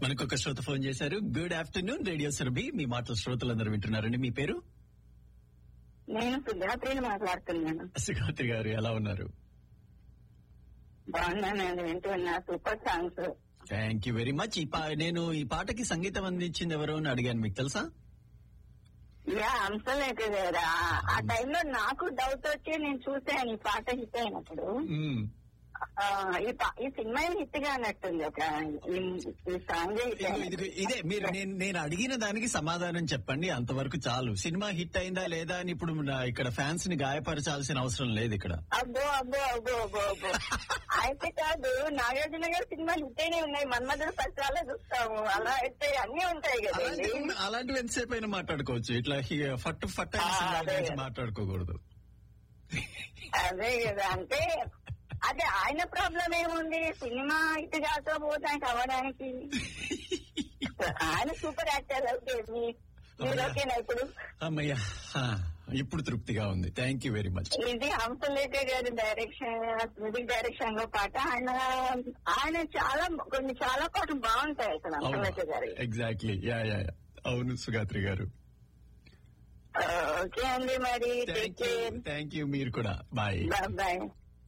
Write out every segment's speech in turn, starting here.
మనకు ఒక శ్రోత ఫోన్ చేశారు గుడ్ ఆఫ్టర్నూన్ రేడియో సురభి మీ మాటలు శ్రోతలందరూ వింటున్నారండి మీ పేరు నేను సుధాత్రిని మాట్లాడుతున్నాను సుగాత్రి గారు ఎలా ఉన్నారు బాగున్నాను వింటున్నా super songs thank you very much ఈ పా నేను ఈ పాటకి సంగీతం అందించింది ఎవరు అని అడిగాను మీకు తెలుసా యా అంశలేక గారా ఆ టైంలో నాకు డౌట్ వచ్చి నేను చూసాను ఈ పాట హిట్ అయినప్పుడు మ్మ్. ఆ, ఈ పా- ఈ సినిమా హిట్ గా అన్నట్టుంది ఒక ఈ- ఈ సాంగ్ హిట్ ఇదిగో- ఇదిగో ఇదే మీరు నేను నేను అడిగిన దానికి సమాధానం చెప్పండి అంతవరకు చాలు సినిమా హిట్ అయిందా లేదా అని ఇప్పుడు నా ఇక్కడ ఫ్యాన్స్ ని గాయపరచాల్సిన అవసరం లేదు ఇక్కడ అబ్బో అబ్బో అబ్బో అబ్బో అబ్బో అయితే కాదు నాగార్జున గారి సినిమాలు హిట్ అయినా ఉన్నాయి మన్మధుడు పత్రాలే చూస్తాము అలా అయితే అన్ని ఉంటాయి కదండి అలాంటివి అలాంటివి ఎంతసేపు అయినా మాట్లాడుకోవచ్చు ఇట్లా హి- ఫట్టు ఫట్ అయిన ఆ, సినిమాల అదే. గురించి మాట్లాడుకోకూడదు అదే కదా అంటే అదే ఆయన ప్రాబ్లం ఏముంది సినిమా ఇటు కాకపోతే ఆయనకి అవ్వడానికి ఆయన సూపర్ యాక్టర్ ఓకే మీ- మీరు ఓకేనా ఇప్పుడు అమ్మయ్యా ఆ, ఇప్పుడు తృప్తిగా ఉంది థ్యాంక్ యూ వెరీ మచ్ ఇది హంసలేఖ గారి డైరెక్షన్ మ్యూజిక్ డైరెక్షన్ లో పాట ఆయన ఆయన చాలా కొన్ని చాలా పాటలు బాగుంటాయి అసలు హంసలేఖ గారి ఎగ్జాక్ట్లీ యా యా యా. అవును సుగాత్రి గారు ఓకే అండి మరి take thank you care thank you మీరు కూడా బాయ్ బాయ్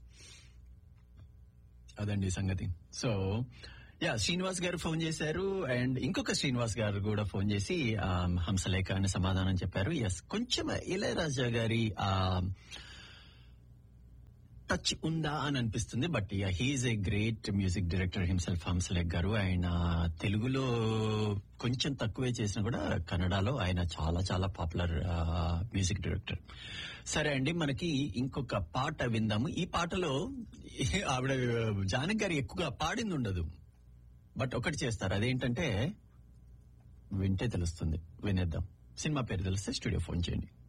అదండి సంగతి సో యా శ్రీనివాస్ గారు ఫోన్ చేశారు అండ్ ఇంకొక శ్రీనివాస్ గారు కూడా ఫోన్ చేసి ఆ, హంసలేఖ అని సమాధానం చెప్పారు ఎస్ కొంచెం ఇళయరాజా గారి ఆ టచ్ ఉందా అని అనిపిస్తుంది but he's a great music director himself Hamsalekha గారు ఆయన తెలుగులో కొంచెం తక్కువే చేసినా కూడా కన్నడలో ఆయన చాలా చాలా పాపులర్ మ్యూజిక్ డైరెక్టర్ సరే అండి మనకి ఇంకొక పాట విందాము ఈ పాటలో ఆవిడ జానకి గారు ఎక్కువగా పాడింది ఉండదు బట్ ఒకటి చేస్తారు అదేంటంటే వింటే తెలుస్తుంది వినేద్దాం సినిమా పేరు తెలిస్తే స్టూడియో ఫోన్ చేయండి